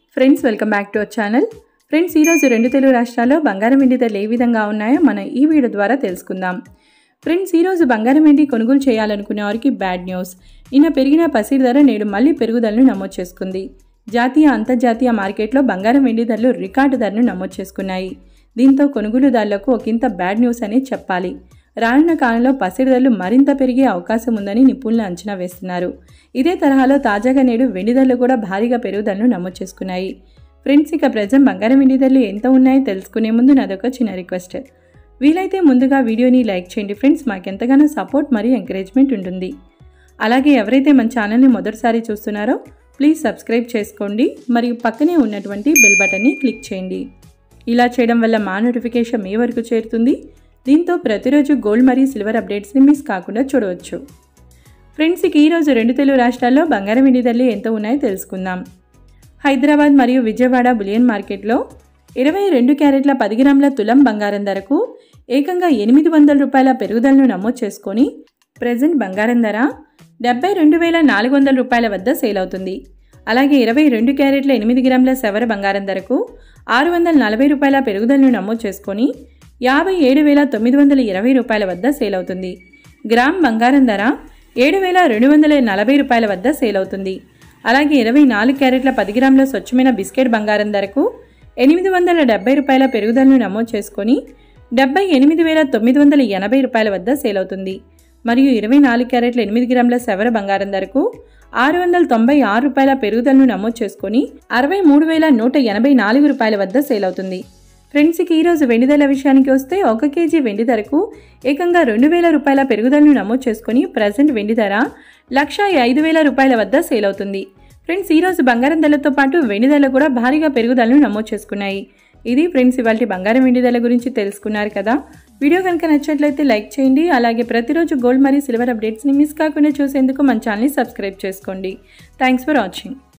friends welcome back to our channel friends ఈరోజు రెండు తెలుగు రాష్ట్రాల్లో బంగారం వెండి ధరలు ఏ విధంగా ఉన్నాయో మనం ఈ వీడియో ద్వారా తెలుసుకుందాం ఫ్రెండ్స్ ఈరోజు బంగారం వెండి కొనుగోలు చేయాలనుకునే వారికి బ్యాడ్ న్యూస్ నిన్న పెరిగిన పసిడి ధర నేడు మళ్ళీ పెరుగుదలను నమోదు చేసుకుంది జాతీయ అంతర్జాతీయ మార్కెట్లో బంగారం వెండి ధరలు రికార్డు ధరను నమోదు చేసుకున్నాయి దీంతో కొనుగోలుదారులకు ఒకంత బ్యాడ్ న్యూస్ అనే చెప్పాలి రానున్న కాలంలో పసిడి ధరలు మరింత పెరిగే అవకాశం ఉందని నిపుణులు అంచనా వేస్తున్నారు ఇదే తరహాలో తాజాగా నేడు వెండి ధరలు కూడా భారీగా పెరుగుదలను నమోదు చేసుకున్నాయి ఫ్రెండ్స్ ఇక ప్రజెంట్ బంగారం వెండి ధరలు ఎంత ఉన్నాయో తెలుసుకునే ముందు నాదొక చిన్న రిక్వెస్ట్ వీలైతే ముందుగా వీడియోని లైక్ చేయండి ఫ్రెండ్స్ మాకెంతగానో సపోర్ట్ మరియు ఎంకరేజ్మెంట్ ఉంటుంది అలాగే ఎవరైతే మన ఛానల్ని మొదటిసారి చూస్తున్నారో ప్లీజ్ సబ్స్క్రైబ్ చేసుకోండి మరియు పక్కనే ఉన్నటువంటి బెల్ బటన్ని క్లిక్ చేయండి ఇలా చేయడం వల్ల మా నోటిఫికేషన్ మీ వరకు చేరుతుంది దీంతో ప్రతిరోజు గోల్డ్ మరియు సిల్వర్ అప్డేట్స్ని మిస్ కాకుండా చూడవచ్చు ఫ్రెండ్స్ ఇక ఈరోజు రెండు తెలుగు రాష్ట్రాల్లో బంగారం వెండి ధరలు ఎంత ఉన్నాయో తెలుసుకుందాం హైదరాబాద్ మరియు విజయవాడ బులియన్ మార్కెట్లో ఇరవై రెండు క్యారెట్ల పది గ్రాముల తులం బంగారం ధరకు ఏకంగా ఎనిమిది వందల రూపాయల పెరుగుదలను నమోదు చేసుకొని ప్రజెంట్ బంగారం ధర డెబ్బై రెండు వేల నాలుగు వందల రూపాయల వద్ద సేల్ అవుతుంది అలాగే ఇరవై రెండు క్యారెట్ల ఎనిమిది గ్రాముల సెవర బంగారం ధరకు ఆరు వందల నలభై రూపాయల పెరుగుదలను నమోదు చేసుకొని యాభై ఏడు వేల తొమ్మిది వందల ఇరవై రూపాయల వద్ద సేల్ అవుతుంది గ్రామ్ బంగారం ధర ఏడు వేల రెండు వందల నలభై రూపాయల వద్ద సేల్ అవుతుంది అలాగే ఇరవై నాలుగు క్యారెట్ల పది గ్రాముల స్వచ్ఛమైన బిస్కెట్ బంగారం ధరకు ఎనిమిది వందల డెబ్బై రూపాయల పెరుగుదలను నమోదు చేసుకొని డెబ్బై ఎనిమిది వేల తొమ్మిది వందల ఎనభై రూపాయల వద్ద సేల్ అవుతుంది మరియు ఇరవై నాలుగు క్యారెట్ల ఎనిమిది గ్రాముల సెవర బంగారం ధరకు ఆరు వందల తొంభై ఆరు రూపాయల పెరుగుదలను నమోదు చేసుకొని అరవై మూడు వేల నూట ఎనభై నాలుగు రూపాయల వద్ద సేల్ అవుతుంది ఫ్రెండ్స్కి ఈరోజు వెండి ధరల విషయానికి వస్తే ఒక కేజీ వెండి ధరకు ఏకంగా రెండు వేల రూపాయల పెరుగుదలను నమోదు చేసుకుని ప్రజెంట్ వెండి ధర లక్ష ఐదు వేల రూపాయల వద్ద సేల్ అవుతుంది ఫ్రెండ్స్ ఈరోజు బంగారం ధరలతో పాటు వెండి ధరలు కూడా భారీగా పెరుగుదలను నమోదు చేసుకున్నాయి ఇది ఫ్రెండ్స్ ఇవాళ బంగారం వెండి ధరల గురించి తెలుసుకున్నారు కదా వీడియో కనుక నచ్చినట్లయితే లైక్ చేయండి అలాగే ప్రతిరోజు గోల్డ్ మరియు సిల్వర్ అప్డేట్స్ని మిస్ కాకుండా చూసేందుకు మన ఛానల్ని సబ్స్క్రైబ్ చేసుకోండి థ్యాంక్స్ ఫర్ వాచింగ్